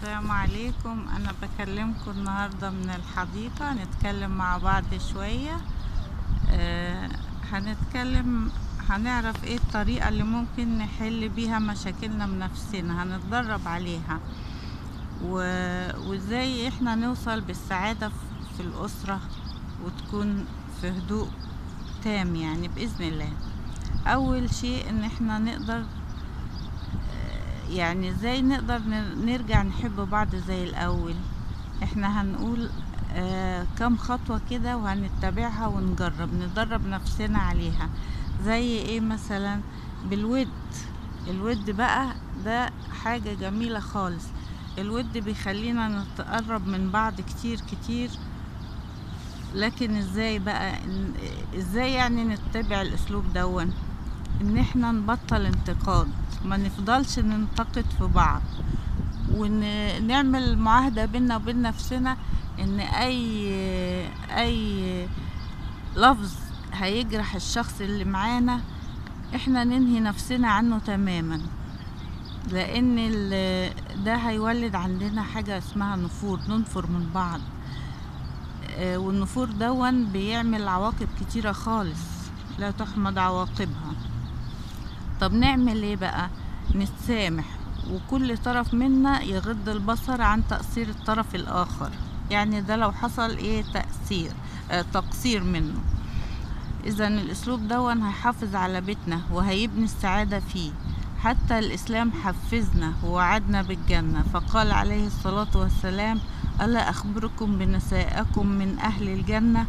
السلام عليكم انا بكلمكم النهارده من الحديقه نتكلم مع بعض شويه آه هنتكلم هنعرف ايه الطريقه اللي ممكن نحل بيها مشاكلنا بنفسنا هنتدرب عليها و... وازاي احنا نوصل بالسعاده في- في الاسره وتكون في هدوء تام يعني باذن الله اول شيء ان احنا نقدر يعني ازاي نقدر ن- نرجع نحب بعض زي الاول احنا هنقول آه كم خطوة كده وهنتبعها ونجرب ندرب نفسنا عليها زي ايه مثلا بالود الود بقى ده حاجة جميلة خالص الود بيخلينا نتقرب من بعض كتير كتير لكن ازاي بقى إن- ازاي يعني نتبع الاسلوب دون ان احنا نبطل انتقاد ما نفضلش ننتقد في بعض ونعمل معاهدة بينا وبين نفسنا ان اي اي لفظ هيجرح الشخص اللي معانا احنا ننهي نفسنا عنه تماما لان ال- ده هيولد عندنا حاجة اسمها نفور ننفر من بعض آه، والنفور دون بيعمل عواقب كتيرة خالص لا تحمد عواقبها طب نعمل ايه بقى نتسامح وكل طرف منا يغض البصر عن تقصير الطرف الاخر يعني ده لو حصل ايه تأثير آه تقصير منه اذا الاسلوب دون هيحافظ على بيتنا وهيبني السعادة فيه حتى الاسلام حفزنا ووعدنا بالجنة فقال عليه الصلاة والسلام ألا أخبركم بنسائكم من أهل الجنة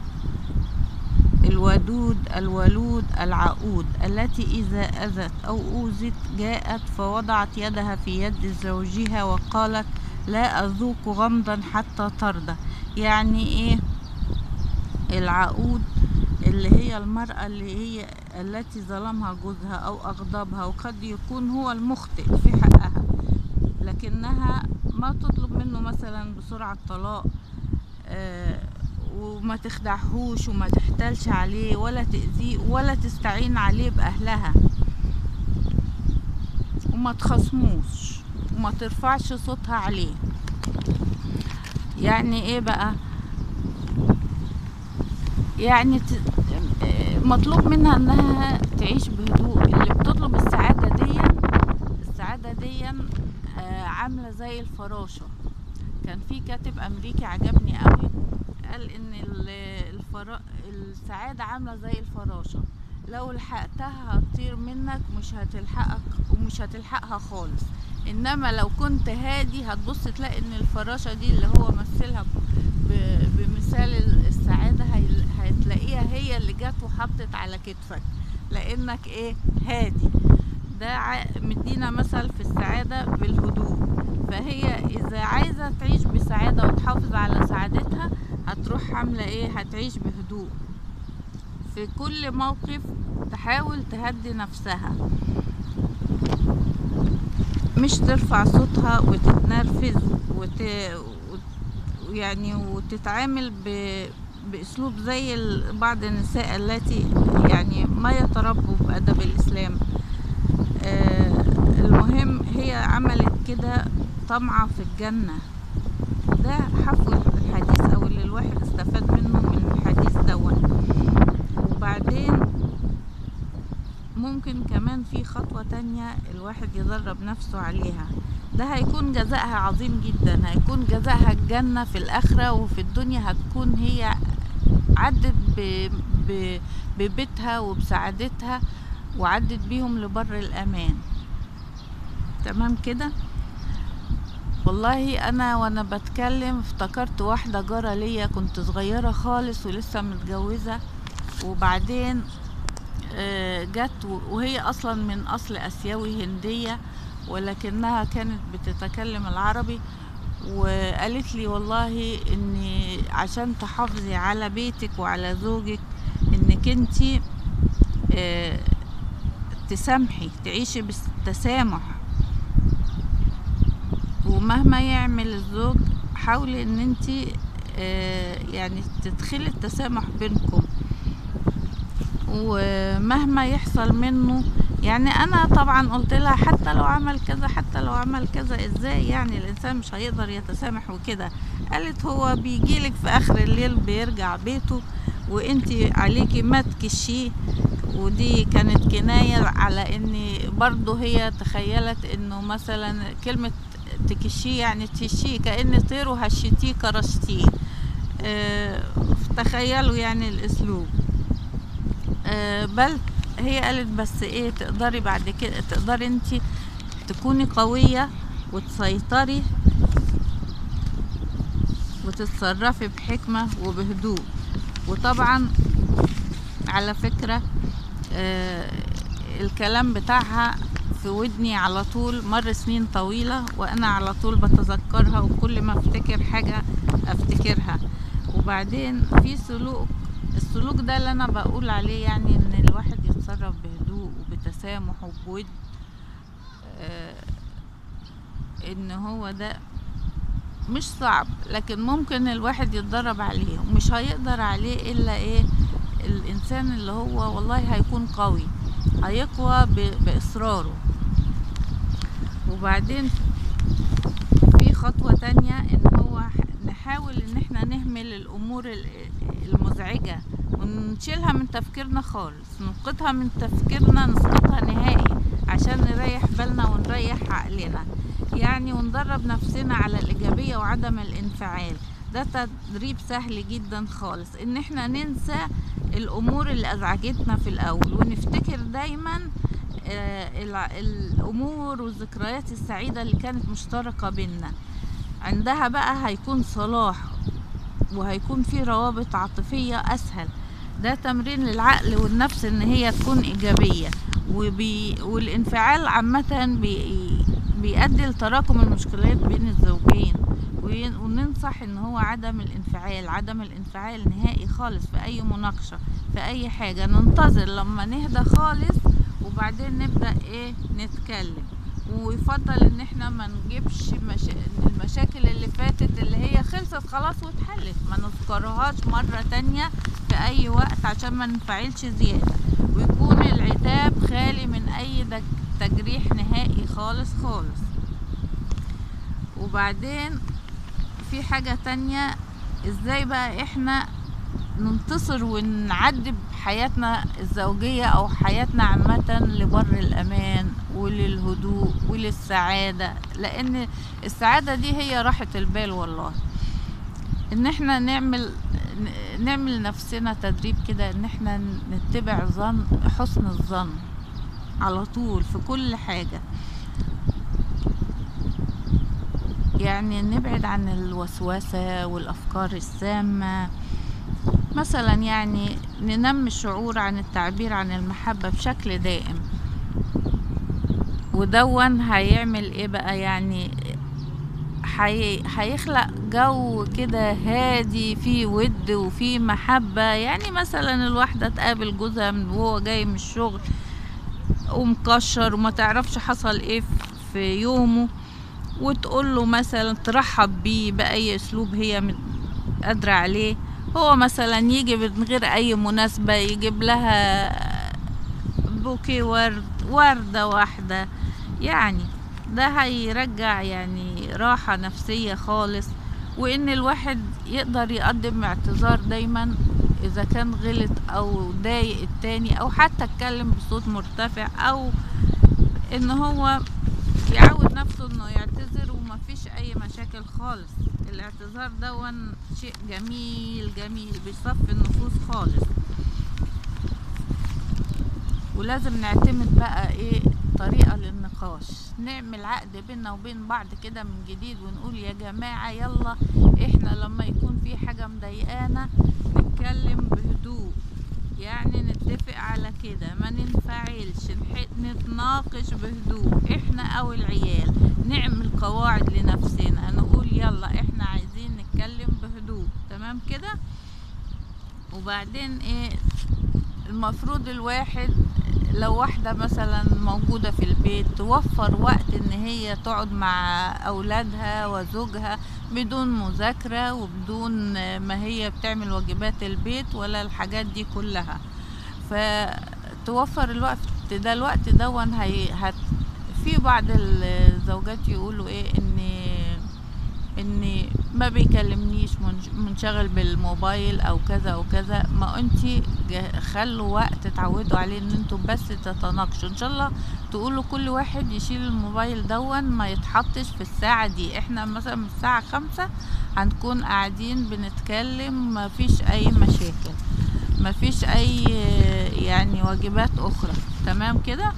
الودود الولود العقود التي إذا أذت أو أوذت جاءت فوضعت يدها في يد زوجها وقالت لا أذوق غمضا حتى ترضى يعني إيه العقود اللي هي المرأة اللي هي التي ظلمها جوزها أو أغضبها وقد يكون هو المخطئ في حقها لكنها ما تطلب منه مثلا بسرعة طلاق آه، وما تخدعهوش وما تحتالش عليه ولا تأذيه ولا تستعين عليه بأهلها وما تخصموش وما ترفعش صوتها عليه يعني ايه بقى يعني ت... آه، مطلوب منها انها تعيش بهدوء اللي بتطلب السعادة دي السعادة دي آه، عاملة زي الفراشة كان في كاتب امريكي عجبني قوي قال ان ال- الفرا... السعادة عاملة زي الفراشة لو لحقتها هتطير منك مش هتلحقك ومش هتلحقها خالص انما لو كنت هادي هتبص تلاقي ان الفراشة دي اللي هو مثلها ب... بمثال ال- السعادة هي... هتلاقيها هي اللي جت وحطت على كتفك لانك ايه هادي ده ع- مدينا مثل في السعادة بالهدوء فهي إذا عايزة تعيش بسعادة وتحافظ على سعادتها هتروح عاملة إيه هتعيش بهدوء في كل موقف تحاول تهدي نفسها مش ترفع صوتها وتتنرفز وت... وت- يعني وتتعامل ب... بأسلوب زي ال- بعض النساء التي يعني ما يتربوا بأدب الإسلام آه، المهم هي عملت كده طمعة في الجنة ده حفو الحديث أو اللي الواحد استفاد منه من الحديث دون وبعدين ممكن كمان في خطوة تانية الواحد يدرب نفسه عليها ده هيكون جزائها عظيم جدا هيكون جزائها الجنة في الآخرة وفي الدنيا هتكون هي عدت ب... ب... ببيتها وبسعادتها وعدت بيهم لبر الأمان تمام كده والله انا وانا بتكلم افتكرت واحدة جارة ليا كنت صغيرة خالص ولسه متجوزة وبعدين آه، جت و- وهي اصلا من اصل اسيوي هندية ولكنها كانت بتتكلم العربي وقالت لي والله ان عشان تحافظي على بيتك وعلى زوجك انك انتي آه، تسامحي تعيشي بالتسامح ومهما يعمل الزوج حاولي ان انتي آه، يعني تدخلي التسامح بينكم ومهما يحصل منه يعني انا طبعا قلت لها حتى لو عمل كذا حتى لو عمل كذا ازاي يعني الانسان مش هيقدر يتسامح وكده قالت هو بيجيلك في اخر الليل بيرجع بيته وانتي عليكي ما تكشيه ودي كانت كناية على ان برضه هي تخيلت انه مثلا كلمة تكشيه يعني تهشيه كأن طير وهشتيه كرشتيه اه تخيلوا يعني الاسلوب اه بل هي قالت بس ايه تقدري بعد كده تقدري انتي تكوني قوية وتسيطري وتتصرفي بحكمة وبهدوء وطبعا على فكرة آه الكلام بتاعها في ودني على طول مر سنين طويلة وأنا على طول بتذكرها وكل ما أفتكر حاجة أفتكرها وبعدين في سلوك السلوك ده اللي أنا بقول عليه يعني إن الواحد يتصرف بهدوء وبتسامح وبود آه إن هو ده مش صعب لكن ممكن الواحد يتدرب عليه ومش هيقدر عليه إلا إيه الإنسان اللي هو والله هيكون قوي هيقوى بإصراره وبعدين في خطوة تانية إن هو نحاول إن احنا نهمل الأمور المزعجة ونشيلها من تفكيرنا خالص نسقطها من تفكيرنا نسقطها نهائي عشان نريح بالنا ونريح عقلنا يعني وندرب نفسنا على الإيجابية وعدم الانفعال ده تدريب سهل جدا خالص ان احنا ننسى الامور اللي ازعجتنا في الاول ونفتكر دايما الامور والذكريات السعيدة اللي كانت مشتركة بينا عندها بقى هيكون صلاح وهيكون في روابط عاطفية اسهل ده تمرين للعقل والنفس ان هي تكون ايجابية وبي والانفعال عامة بي بيؤدي لتراكم المشكلات بين الزوجين وننصح ان هو عدم الانفعال عدم الانفعال نهائي خالص في اي مناقشة في اي حاجة ننتظر لما نهدى خالص وبعدين نبدأ ايه نتكلم ويفضل ان احنا ما نجيبش مشا... المشاكل اللي فاتت اللي هي خلصت خلاص واتحلت ما نذكرهاش مرة تانية في اي وقت عشان ما ننفعلش زيادة ويكون العتاب خالي من اي دك... تجريح نهائي خالص خالص وبعدين في حاجة تانية ازاي بقى احنا ننتصر ونعدي بحياتنا الزوجية او حياتنا عامة لبر الامان وللهدوء وللسعادة لان السعادة دي هي راحة البال والله ان احنا نعمل نعمل نفسنا تدريب كده ان احنا نتبع ظن حسن الظن على طول في كل حاجة يعني نبعد عن الوسوسة والأفكار السامة مثلا يعني ننمي الشعور عن التعبير عن المحبة بشكل دائم ودون هيعمل ايه بقى يعني حي... هيخلق جو كده هادي فيه ود وفيه محبة يعني مثلا الواحدة تقابل جوزها وهو جاي من الشغل ومكشر وما تعرفش حصل ايه في يومه وتقول له مثلا ترحب بيه بأي أسلوب هي قادرة عليه هو مثلا يجي من غير أي مناسبة يجيب لها بوكي ورد وردة واحدة يعني ده هيرجع يعني راحة نفسية خالص وإن الواحد يقدر يقدم اعتذار دايما إذا كان غلط أو ضايق التاني أو حتى اتكلم بصوت مرتفع أو إن هو يعود نفسه انه يعتذر ومفيش اي مشاكل خالص الاعتذار ده شيء جميل جميل بيصفي النفوس خالص ولازم نعتمد بقى ايه طريقة للنقاش نعمل عقد بينا وبين بعض كده من جديد ونقول يا جماعة يلا احنا لما يكون في حاجة مضايقانا نتكلم بهدوء يعني نتفق على كده ما ننفعلش نتناقش بهدوء احنا او العيال نعمل قواعد لنفسنا نقول يلا احنا عايزين نتكلم بهدوء تمام كده وبعدين ايه المفروض الواحد لو واحدة مثلا موجودة في البيت توفر وقت ان هي تقعد مع اولادها وزوجها بدون مذاكرة وبدون ما هي بتعمل واجبات البيت ولا الحاجات دي كلها فتوفر الوقت الوقت ده الوقت دون هي هت في بعض الزوجات يقولوا ايه ان ان ما بيكلمنيش منش- منشغل بالموبايل او كذا او كذا ما انتي جا- خلوا وقت تعودوا عليه ان انتوا بس تتناقشوا ان شاء الله تقولوا كل واحد يشيل الموبايل دون ما يتحطش في الساعة دي احنا مثلا من الساعة خمسة هنكون قاعدين بنتكلم ما فيش اي مشاكل ما فيش اي يعني واجبات اخرى تمام كده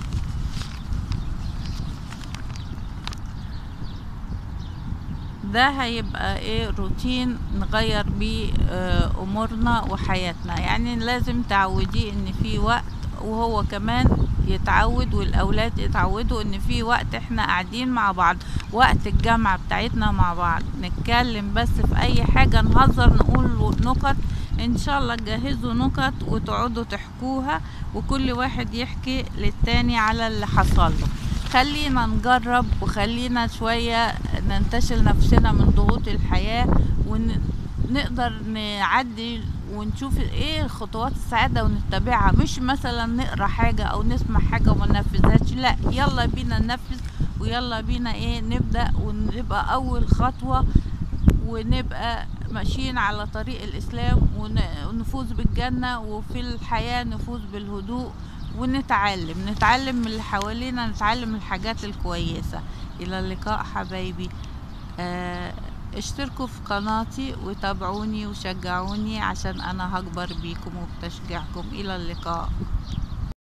ده هيبقى ايه روتين نغير بيه آه، امورنا وحياتنا يعني لازم تعوديه ان في وقت وهو كمان يتعود والاولاد يتعودوا ان في وقت احنا قاعدين مع بعض وقت الجامعة بتاعتنا مع بعض نتكلم بس في اي حاجة نهزر نقول نكت ان شاء الله تجهزوا نكت وتقعدوا تحكوها وكل واحد يحكي للتاني على اللي حصل له خلينا نجرب وخلينا شوية ننتشل نفسنا من ضغوط الحياة ونقدر نعدي ونشوف ايه خطوات السعادة ونتبعها مش مثلا نقرا حاجة او نسمع حاجة وما ننفذهاش لا يلا بينا ننفذ ويلا بينا ايه نبدأ ونبقى اول خطوة ونبقى ماشيين على طريق الإسلام ون- ونفوز بالجنة وفي الحياة نفوز بالهدوء ونتعلم نتعلم من اللي حوالينا نتعلم الحاجات الكويسة إلى اللقاء حبايبي آه، اشتركوا في قناتي وتابعوني وشجعوني عشان أنا هكبر بيكم وبتشجيعكم إلى اللقاء